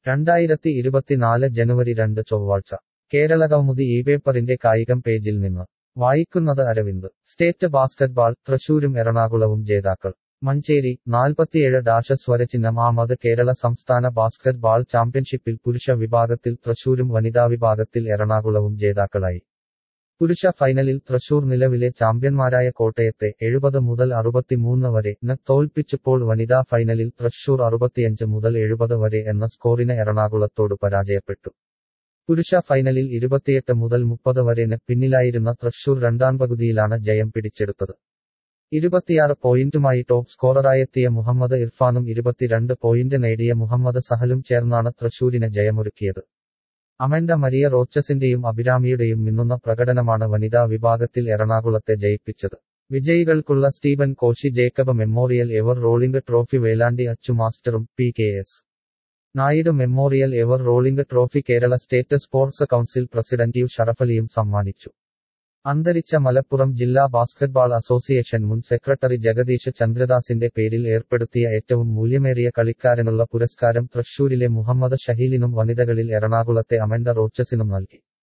രണ്ടായിരത്തി ഇരുപത്തിനാല് ജനുവരി രണ്ട് ചൊവ്വാഴ്ച കേരളകൗമുദി ഈ പേപ്പറിന്റെ കായികം പേജിൽ നിന്ന് വായിക്കുന്നത് അരവിന്ദ് സ്റ്റേറ്റ് ബാസ്കറ്റ്ബാൾ തൃശൂരും എറണാകുളവും ജേതാക്കൾ മഞ്ചേരി നാൽപ്പത്തിയേഴ് ഡാഷ സ്വരചിഹ്നം ആമത് കേരള സംസ്ഥാന ബാസ്കറ്റ് ബാൾ ചാമ്പ്യൻഷിപ്പിൽ പുരുഷ വിഭാഗത്തിൽ തൃശൂരും വനിതാ വിഭാഗത്തിൽ എറണാകുളവും ജേതാക്കളായി പുരുഷ ഫൈനലിൽ തൃശൂർ നിലവിലെ ചാമ്പ്യന്മാരായ കോട്ടയത്തെ എഴുപത് മുതൽ അറുപത്തിമൂന്ന് വരെ ന് തോൽപ്പിച്ചപ്പോൾ വനിതാ ഫൈനലിൽ തൃശൂർ അറുപത്തിയഞ്ച് മുതൽ എഴുപത് വരെ എന്ന സ്കോറിന് എറണാകുളത്തോട് പരാജയപ്പെട്ടു പുരുഷ ഫൈനലിൽ ഇരുപത്തിയെട്ട് മുതൽ മുപ്പത് വരെ ന് പിന്നിലായിരുന്ന തൃശൂർ രണ്ടാം പകുതിയിലാണ് ജയം പിടിച്ചെടുത്തത് ഇരുപത്തിയാറ് പോയിന്റുമായി ടോപ്പ് സ്കോററായെത്തിയ മുഹമ്മദ് ഇർഫാനും ഇരുപത്തിരണ്ട് പോയിന്റ് നേടിയ മുഹമ്മദ് സഹലും ചേർന്നാണ് തൃശൂരിന് ജയമൊരുക്കിയത് അമൻഡ മരിയ റോച്ചസിന്റെയും അഭിരാമിയുടെയും മിന്നുന്ന പ്രകടനമാണ് വനിതാ വിഭാഗത്തിൽ എറണാകുളത്തെ ജയിപ്പിച്ചത് വിജയികൾക്കുള്ള Steven Koshy Jacob memorial ever rolling trophy Velandi Achu മാസ്റ്ററും P K S Naidu memorial ever rolling trophy Kerala state sports council president U ഷറഫലിയും സമ്മാനിച്ചു അന്തരിച്ച മലപ്പുറം ജില്ലാ ബാസ്കറ്റ്ബാൾ അസോസിയേഷൻ മുൻ സെക്രട്ടറി ജഗദീഷ് ചന്ദ്രദാസിന്റെ പേരിൽ ഏർപ്പെടുത്തിയ ഏറ്റവും മൂല്യമേറിയ കളിക്കാരനുള്ള പുരസ്കാരം തൃശൂരിലെ മുഹമ്മദ് ഷഹീലിനും വനിതകളിൽ എറണാകുളത്തെ അമൻഡ റോച്ചസിനും നൽകി